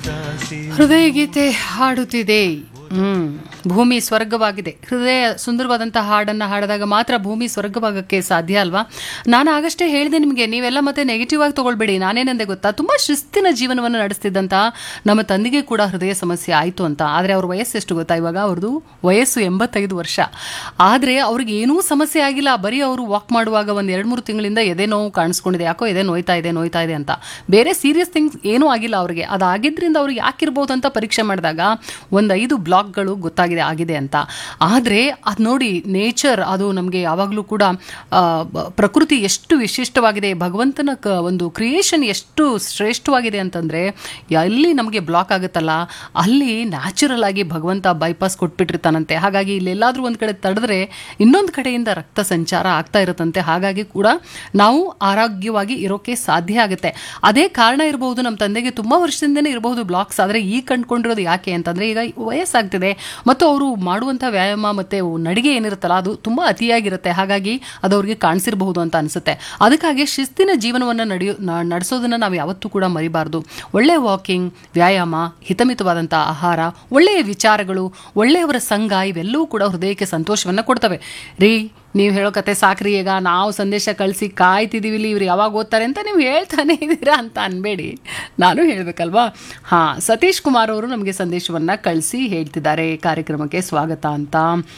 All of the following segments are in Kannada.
ಹೃದಯ ಗೀತೆ ಹಾಡುತ್ತಿದೆ ಹ್ಮ್ ಭೂಮಿ ಸ್ವರ್ಗವಾಗಿದೆ ಹೃದಯ ಸುಂದರವಾದಂತಹ ಹಾಡನ್ನ ಹಾಡಿದಾಗ ಮಾತ್ರ ಭೂಮಿ ಸ್ವರ್ಗವಾಗಕ್ಕೆ ಸಾಧ್ಯ ಅಲ್ವಾ ನಾನು ಆಗಷ್ಟೇ ಹೇಳಿದೆ ನಿಮಗೆ ನೀವೆಲ್ಲ ಮತ್ತೆ ನೆಗೆಟಿವ್ ಆಗಿ ತಗೊಳ್ಬೇಡಿ ನಾನೇನಂದೆ ಗೊತ್ತಾ ತುಂಬಾ ಶಿಸ್ತಿನ ಜೀವನವನ್ನು ನಡೆಸ್ತಿದ್ದಂತಹ ನಮ್ಮ ತಂದೆಗೆ ಕೂಡ ಹೃದಯ ಸಮಸ್ಯೆ ಆಯಿತು ಅಂತ ಆದರೆ ಅವ್ರ ವಯಸ್ಸು ಎಷ್ಟು ಗೊತ್ತಾ ಇವಾಗ ಅವ್ರದ್ದು ವಯಸ್ಸು ಎಂಬತ್ತೈದು ವರ್ಷ ಆದರೆ ಅವ್ರಿಗೆ ಏನೂ ಸಮಸ್ಯೆ ಆಗಿಲ್ಲ ಬರೀ ಅವರು ವಾಕ್ ಮಾಡುವಾಗ ಒಂದು ಎರಡು ಮೂರು ತಿಂಗಳಿಂದ ಎದೆ ನೋವು ಕಾಣಿಸ್ಕೊಂಡಿದೆ ಯಾಕೋ ಎದೆ ನೋಯ್ತಾ ಇದೆ ನೋಯ್ತಾ ಇದೆ ಅಂತ ಬೇರೆ ಸೀರಿಯಸ್ ಥಿಂಗ್ಸ್ ಏನೂ ಆಗಿಲ್ಲ ಅವ್ರಿಗೆ ಅದಾಗಿದ್ರಿಂದ ಅವ್ರಿಗೆ ಯಾಕಿರ್ಬೋದು ಅಂತ ಪರೀಕ್ಷೆ ಮಾಡಿದಾಗ ಒಂದು ಐದು ಬ್ಲಾಕ್ಗಳು ಗೊತ್ತಾಗಿದೆ ಆಗಿದೆ ಅಂತ ಆದರೆ ಅದು ನೋಡಿ ನೇಚರ್ ಅದು ನಮಗೆ ಯಾವಾಗಲೂ ಕೂಡ ಆ, ಬ- ಪ್ರಕೃತಿ ಎಷ್ಟು ವಿಶಿಷ್ಟವಾಗಿದೆ ಭಗವಂತನ ಕ ಒಂದು ಕ್ರಿಯೇಷನ್ ಎಷ್ಟು ಶ್ರೇಷ್ಠವಾಗಿದೆ ಅಂತಂದರೆ ಎಲ್ಲಿ ನಮಗೆ ಬ್ಲಾಕ್ ಆಗುತ್ತಲ್ಲ ಅಲ್ಲಿ ನ್ಯಾಚುರಲ್ ಆಗಿ ಭಗವಂತ ಬೈಪಾಸ್ ಕೊಟ್ಬಿಟ್ಟಿರ್ತಾನಂತೆ ಹಾಗಾಗಿ ಇಲ್ಲೆಲ್ಲಾದ್ರೂ ಒಂದು ಕಡೆ ತಡೆದ್ರೆ ಇನ್ನೊಂದು ಕಡೆಯಿಂದ ರಕ್ತ ಸಂಚಾರ ಆಗ್ತಾ ಇರುತ್ತಂತೆ ಹಾಗಾಗಿ ಕೂಡ ನಾವು ಆರೋಗ್ಯವಾಗಿ ಇರೋಕೆ ಸಾಧ್ಯ ಆಗುತ್ತೆ ಅದೇ ಕಾರಣ ಇರಬಹುದು ನಮ್ಮ ತಂದೆಗೆ ತುಂಬ ವರ್ಷದಿಂದನೇ ಇರಬಹುದು ಬ್ಲಾಕ್ಸ್ ಆದರೆ ಈಗ ಕಂಡುಕೊಂಡಿರೋದು ಯಾಕೆ ಅಂತಂದರೆ ಈಗ ವಯಸ್ಸಾಗ್ತಿದೆ ಮತ್ತು ಅವರು ಮಾಡುವಂಥ ವ್ಯಾಯಾಮ ಮತ್ತು ನಡಿಗೆ ಏನಿರುತ್ತಲ್ಲ ಅದು ತುಂಬ ಅತಿಯಾಗಿರುತ್ತೆ ಹಾಗಾಗಿ ಅದು ಅವ್ರಿಗೆ ಕಾಣಿಸಿರಬಹುದು ಅಂತ ಅನಿಸುತ್ತೆ ಅದಕ್ಕಾಗಿ ಶಿಸ್ತಿನ ಜೀವನವನ್ನು ನಡೆಯೋ ನ- ನಡೆಸೋದನ್ನು ನಾವು ಯಾವತ್ತೂ ಕೂಡ ಮರಿಬಾರ್ದು ಒಳ್ಳೆಯ ವಾಕಿಂಗ್ ವ್ಯಾಯಾಮ ಹಿತಮಿತವಾದಂಥ ಆಹಾರ ಒಳ್ಳೆಯ ವಿಚಾರಗಳು ಒಳ್ಳೆಯವರ ಸಂಘ ಇವೆಲ್ಲವೂ ಕೂಡ ಹೃದಯಕ್ಕೆ ಸಂತೋಷವನ್ನು ಕೊಡ್ತವೆ ರೀ ನೀವು ಹೇಳೋ ಕತೆ ಸಾಕ್ರಿ ಈಗ ನಾವು ಸಂದೇಶ ಕಳಿಸಿ ಕಾಯ್ತಿದ್ದೀವಿ ಇಲ್ಲಿ ಇವ್ರು ಯಾವಾಗ ಓದ್ತಾರೆ ಅಂತ ನೀವು ಹೇಳ್ತಾನೆ ಇದ್ದೀರಾ ಅಂತ ಅನ್ಬೇಡಿ ನಾನು ಹೇಳಬೇಕಲ್ವಾ ಹಾಂ ಸತೀಶ್ ಕುಮಾರ್ ಅವರು ನಮಗೆ ಸಂದೇಶವನ್ನು ಕಳಿಸಿ ಹೇಳ್ತಿದ್ದಾರೆ ಕಾರ್ಯಕ್ರಮಕ್ಕೆ ಸ್ವಾಗತ ಅಂತ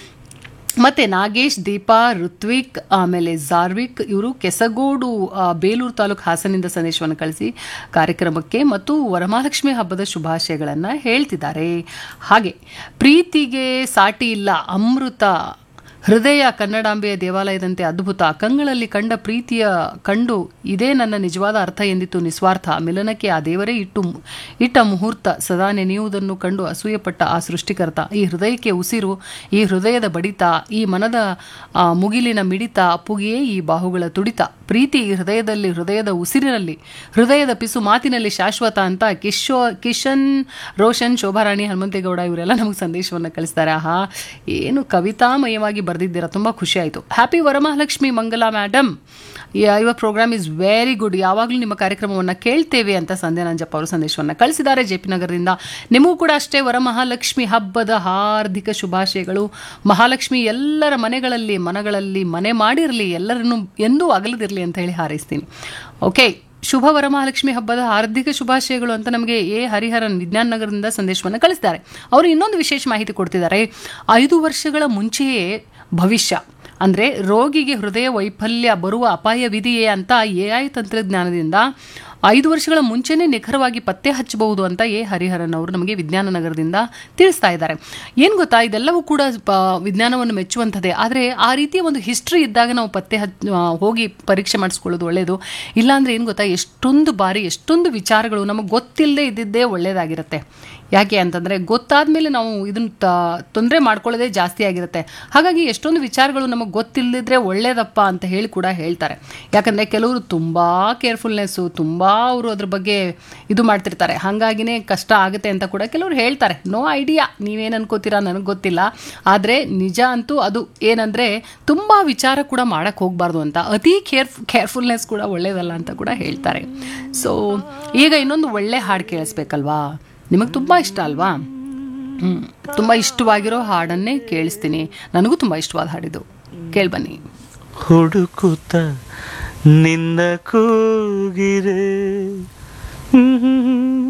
ಮತ್ತೆ ನಾಗೇಶ್ ದೀಪಾ ಋತ್ವಿಕ್ ಆಮೇಲೆ ಜಾರ್ವಿಕ್ ಇವರು ಕೆಸಗೋಡು ಆ, ಬೇಲೂರು ತಾಲೂಕು ಹಾಸನಿಂದ ಸಂದೇಶವನ್ನು ಕಳಿಸಿ ಕಾರ್ಯಕ್ರಮಕ್ಕೆ ಮತ್ತು ವರಮಹಾಲಕ್ಷ್ಮಿ ಹಬ್ಬದ ಶುಭಾಶಯಗಳನ್ನು ಹೇಳ್ತಿದ್ದಾರೆ ಹಾಗೆ ಪ್ರೀತಿಗೆ ಸಾಟಿ ಇಲ್ಲ ಅಮೃತ ಹೃದಯ ಕನ್ನಡಾಂಬೆಯ ದೇವಾಲಯದಂತೆ ಅದ್ಭುತ ಕಂಗಳಲ್ಲಿ ಕಂಡ ಪ್ರೀತಿಯ ಕಂಡು ಇದೇ ನನ್ನ ನಿಜವಾದ ಅರ್ಥ ಎಂದಿತ್ತು ನಿಸ್ವಾರ್ಥ ಮಿಲನಕ್ಕೆ ಆ ದೇವರೇ ಇಟ್ಟು ಇಟ್ಟ ಮುಹೂರ್ತ ಸದಾ ನೆನೆಯುವುದನ್ನು ಕಂಡು ಅಸೂಯೆಪಟ್ಟ ಆ ಸೃಷ್ಟಿಕರ್ತ ಈ ಹೃದಯಕ್ಕೆ ಉಸಿರು ಈ ಹೃದಯದ ಬಡಿತ ಈ ಮನದ ಆ, ಮುಗಿಲಿನ ಮಿಡಿತ ಅಪ್ಪುಗೆಯೇ ಈ ಬಾಹುಗಳ ತುಡಿತ ಪ್ರೀತಿ ಈ ಹೃದಯದಲ್ಲಿ ಹೃದಯದ ಉಸಿರಿನಲ್ಲಿ ಹೃದಯದ ಪಿಸು ಮಾತಿನಲ್ಲಿ ಶಾಶ್ವತ ಅಂತ ಕಿಶೋ ಕಿಶನ್ ರೋಷನ್ ಶೋಭಾರಾಣಿ ಹನುಮಂತೇಗೌಡ ಇವರೆಲ್ಲ ನಮಗೆ ಸಂದೇಶವನ್ನು ಕಳಿಸ್ತಾರೆ ಆಹಾ ಏನು ಕವಿತಾಮಯವಾಗಿ ಬರೆದಿದ್ದೀರಾ ತುಂಬ ಖುಷಿ ಆಯಿತು happy Varamahalakshmi Mangala madam your programme is very good ಯಾವಾಗಲೂ ನಿಮ್ಮ ಕಾರ್ಯಕ್ರಮವನ್ನು ಕೇಳ್ತೇವೆ ಅಂತ ಸಂಧ್ಯಾ ನಂಜಪ್ಪ ಅವರು ಸಂದೇಶವನ್ನು ಕಳಿಸಿದ್ದಾರೆ ಜೆ ಪಿ ನಗರದಿಂದ ನಿಮಗೂ ಕೂಡ ಅಷ್ಟೇ ವರಮಹಾಲಕ್ಷ್ಮಿ ಹಬ್ಬದ ಹಾರ್ದಿಕ ಶುಭಾಶಯಗಳು ಮಹಾಲಕ್ಷ್ಮಿ ಎಲ್ಲರ ಮನೆಗಳಲ್ಲಿ ಮನಗಳಲ್ಲಿ ಮನೆ ಮಾಡಿರಲಿ ಎಲ್ಲರನ್ನು ಎಂದೂ ಅಗಲದಿರಲಿ ಅಂತ ಹೇಳಿ ಹಾರೈಸ್ತೀನಿ ಓಕೆ ಶುಭ ವರಮಹಾಲಕ್ಷ್ಮಿ ಹಬ್ಬದ ಹಾರ್ದಿಕ ಶುಭಾಶಯಗಳು ಅಂತ ನಮಗೆ ಎ ಹರಿಹರನ್ ವಿಜ್ಞಾನ ನಗರದಿಂದ ಸಂದೇಶವನ್ನು ಕಳಿಸಿದ್ದಾರೆ ಅವರು ಇನ್ನೊಂದು ವಿಶೇಷ ಮಾಹಿತಿ ಕೊಡ್ತಿದ್ದಾರೆ ಐದು ವರ್ಷಗಳ ಮುಂಚೆಯೇ ಭವಿಷ್ಯ ಅಂದರೆ ರೋಗಿಗೆ ಹೃದಯ ವೈಫಲ್ಯ ಬರುವ ಅಪಾಯವಿದೆಯೇ ಅಂತ ಎ ಐ ತಂತ್ರಜ್ಞಾನದಿಂದ ಐದು ವರ್ಷಗಳ ಮುಂಚೆನೇ ನಿಖರವಾಗಿ ಪತ್ತೆ ಹಚ್ಚಬಹುದು ಅಂತ ಎ ಹರಿಹರನ್ ಅವರು ನಮಗೆ ವಿಜ್ಞಾನ ನಗರದಿಂದ ತಿಳಿಸ್ತಾ ಇದ್ದಾರೆ ಏನು ಗೊತ್ತಾ ಇದೆಲ್ಲವೂ ಕೂಡ ಪ- ವಿಜ್ಞಾನವನ್ನು ಮೆಚ್ಚುವಂಥದ್ದೇ ಆದರೆ ಆ ರೀತಿಯ ಒಂದು ಹಿಸ್ಟ್ರಿ ಇದ್ದಾಗ ನಾವು ಪತ್ತೆ ಹಚ್ ಆ, ಹೋಗಿ ಪರೀಕ್ಷೆ ಮಾಡಿಸ್ಕೊಳ್ಳೋದು ಒಳ್ಳೆಯದು ಇಲ್ಲಾಂದ್ರೆ ಏನು ಗೊತ್ತಾ ಎಷ್ಟೊಂದು ಬಾರಿ ಎಷ್ಟೊಂದು ವಿಚಾರಗಳು ನಮಗೆ ಗೊತ್ತಿಲ್ಲದೆ ಇದ್ದಿದ್ದೇ ಒಳ್ಳೆಯದಾಗಿರುತ್ತೆ ಯಾಕೆ ಅಂತಂದರೆ ಗೊತ್ತಾದ ಮೇಲೆ ನಾವು ಇದನ್ನು ತೊಂದರೆ ಮಾಡ್ಕೊಳ್ಳೋದೇ ಜಾಸ್ತಿ ಆಗಿರುತ್ತೆ ಹಾಗಾಗಿ ಎಷ್ಟೊಂದು ವಿಚಾರಗಳು ನಮಗೆ ಗೊತ್ತಿಲ್ಲದಿದ್ರೆ ಒಳ್ಳೇದಪ್ಪ ಅಂತ ಹೇಳಿ ಕೂಡ ಹೇಳ್ತಾರೆ ಯಾಕಂದರೆ ಕೆಲವರು ತುಂಬ ಕೇರ್ಫುಲ್ನೆಸ್ಸು ತುಂಬ ಅವರು ಅದ್ರ ಬಗ್ಗೆ ಇದು ಮಾಡ್ತಿರ್ತಾರೆ ಹಾಗಾಗಿನೇ ಕಷ್ಟ ಆಗುತ್ತೆ ಅಂತ ಕೂಡ ಕೆಲವರು ಹೇಳ್ತಾರೆ ನೋ ಐಡಿಯಾ ನೀವೇನು ಅನ್ಕೋತೀರಾ ನನಗೆ ಗೊತ್ತಿಲ್ಲ ಆದರೆ ನಿಜ ಅಂತೂ ಅದು ಏನಂದರೆ ತುಂಬ ವಿಚಾರ ಕೂಡ ಮಾಡೋಕ್ಕೆ ಹೋಗಬಾರ್ದು ಅಂತ ಅತಿ ಕೇರ್ ಕೇರ್ಫುಲ್ನೆಸ್ ಕೂಡ ಒಳ್ಳೇದಲ್ಲ ಅಂತ ಕೂಡ ಹೇಳ್ತಾರೆ ಸೊ ಈಗ ಇನ್ನೊಂದು ಒಳ್ಳೆ ಹಾಡು ಕೇಳಿಸ್ಬೇಕಲ್ವಾ ನಿಮಗೆ ತುಂಬ ಇಷ್ಟ ಅಲ್ವಾ ಹ್ಞೂ ತುಂಬ ಇಷ್ಟವಾಗಿರೋ ಹಾಡನ್ನೇ ಕೇಳಿಸ್ತೀನಿ ನನಗೂ ತುಂಬ ಇಷ್ಟವಾದ ಹಾಡಿದು ಕೇಳ್ಬನ್ನಿ ಹುಡುಕುತ್ತ ನಿನ್ನ ಕೂಗಿರೆ ಹ್ಮ್